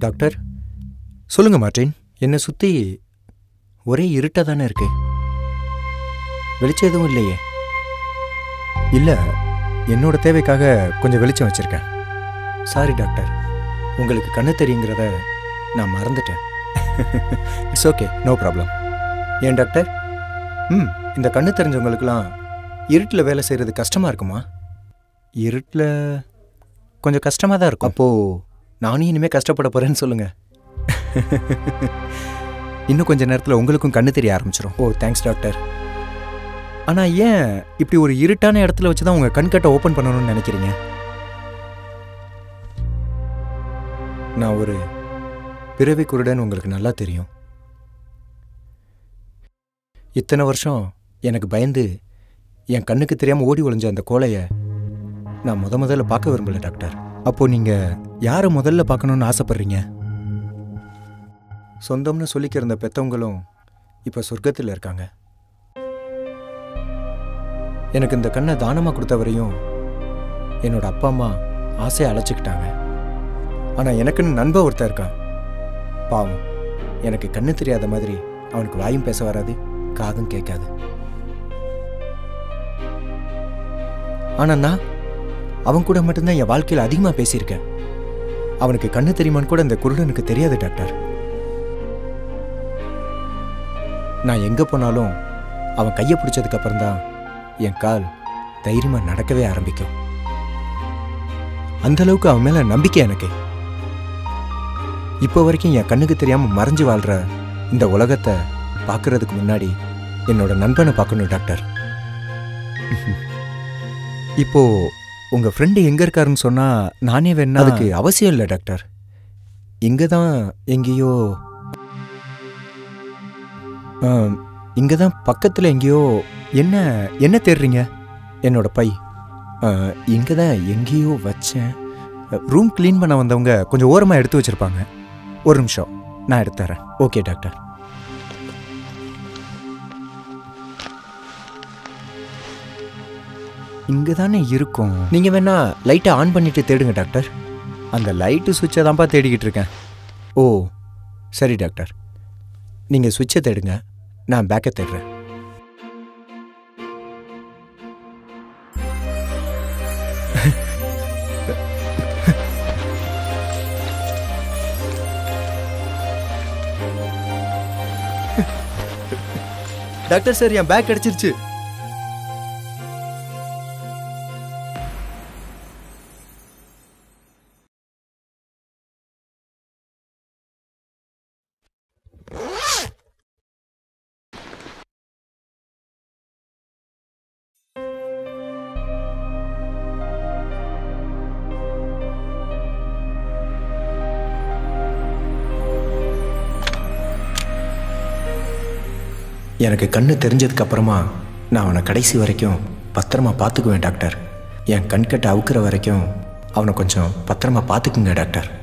doctor சொல்லுங்க Martin என்னை சுற்றி ஒரே இருட்டாக தானே இருக்கு வெளிச்சம் எதுவும் இல்லையே இல்லை என்னோட தேவைக்காக கொஞ்சம் வெளிச்சம் வச்சுருக்கேன் சாரி டாக்டர் உங்களுக்கு கண்ணு தெரியுங்கிறத நான் மறந்துட்டேன் இட்ஸ் ஓகே நோ ப்ராப்ளம் ஏன் டாக்டர் ம் இந்த கண்ணு தெரிஞ்சவங்களுக்கெல்லாம் இருட்டில் வேலை செய்கிறது கஷ்டமாக இருக்குமா இருட்டில் கொஞ்சம் கஷ்டமாக தான் இருக்கும் அப்போது நானும் இனிமேல் கஷ்டப்பட போகிறேன்னு சொல்லுங்கள் இன்னும் கொஞ்ச நேரத்தில் உங்களுக்கும் கண்ணு தெரிய ஆரம்பிச்சிடும் ஓ தேங்க்ஸ் டாக்டர் ஆனால் ஏன் இப்படி ஒரு இருட்டான இடத்துல வச்சு தான் உங்கள் கண்கட்டை ஓப்பன் பண்ணணும்னு நினைக்கிறீங்க நான் ஒரு பிறவி குருடன் உங்களுக்கு நல்லா தெரியும் இத்தனை வருஷம் எனக்கு பயந்து என் கண்ணுக்கு தெரியாமல் ஓடி ஒளிஞ்ச அந்த கோலையை நான் முத முதல்ல பார்க்க விரும்பல டாக்டர் அப்போ நீங்க யாரை முதல்ல பார்க்கணும்னு ஆசைப்படுறீங்க சொந்தம்னு சொல்லிக்க இருந்த பெத்தவங்களும் இப்போ சொர்க்கத்தில் இருக்காங்க எனக்கு இந்த கண்ணை தானமாக கொடுத்தவரையும் என்னோட அப்பா அம்மா ஆசையை அழைச்சிக்கிட்டாங்க ஆனால் எனக்குன்னு நண்பன் ஒருத்தன் இருக்கான் பாவம் எனக்கு கண்ணு தெரியாத மாதிரி அவனுக்கு வாயும் பேச வராது காதும் கேட்காது ஆனால் நான் அவன் கூட மட்டும்தான் என் வாழ்க்கையில் அதிகமாக பேசியிருக்கேன் அவனுக்கு கண்ணு தெரியுமான்னு கூட இந்த குருடனுக்கு தெரியாது டாக்டர் நான் எங்கே போனாலும் அவன் கையை பிடிச்சதுக்கு அப்புறம் தான் என் கால் தைரியமாக நடக்கவே ஆரம்பிக்கும் அந்த அளவுக்கு அவன் மேலே நம்பிக்கை எனக்கு இப்போ வரைக்கும் என் கண்ணுக்கு தெரியாமல் மறைஞ்சு வாழ்கிற இந்த உலகத்தை பார்க்கறதுக்கு முன்னாடி என்னோட நண்பனை பார்க்கணும் டாக்டர் இப்போ உங்க ஃப்ரெண்டு எங்க இருக்காருன்னு சொன்னா நானே வேணா அதுக்கு அவசியம் இல்லை டாக்டர் இங்க தான் எங்கேயோ ஆம், இங்க தான் பக்கத்தில் எங்கேயோ என்ன என்ன தேடுறீங்க என்னோட பை ஆ, இங்க தான் எங்கேயோ வச்சேன் ரூம் க்ளீன் பண்ண வந்தவங்க கொஞ்சம் ஓரமாக எடுத்து வச்சிருப்பாங்க ஒரு நிமிஷம் நான் எடுத்து தரேன் ஓகே டாக்டர் இங்கே தானே இருக்கும் நீங்கள் வேணா லைட்டை ஆன் பண்ணிட்டு தேடுங்க டாக்டர் அந்த லைட்டு சுவிட்சை தான்ப்பா தேடிக்கிட்டு இருக்கேன் ஓ சரி டாக்டர் நீங்கள் சுவிட்சை தேடுங்க நான் பேக்கை தேடுறேன் டாக்டர் சார் என் பேக் கிடைச்சிருச்சு எனக்கு கண்ணு தெரிஞ்சதுக்கு அப்புறமா நான் அவனை கடைசி வரைக்கும் பத்திரமா பார்த்துக்குவேன் டாக்டர் என் கண்கட்டை அவுக்கிற வரைக்கும் அவனை கொஞ்சம் பத்திரமா பார்த்துக்குங்க டாக்டர்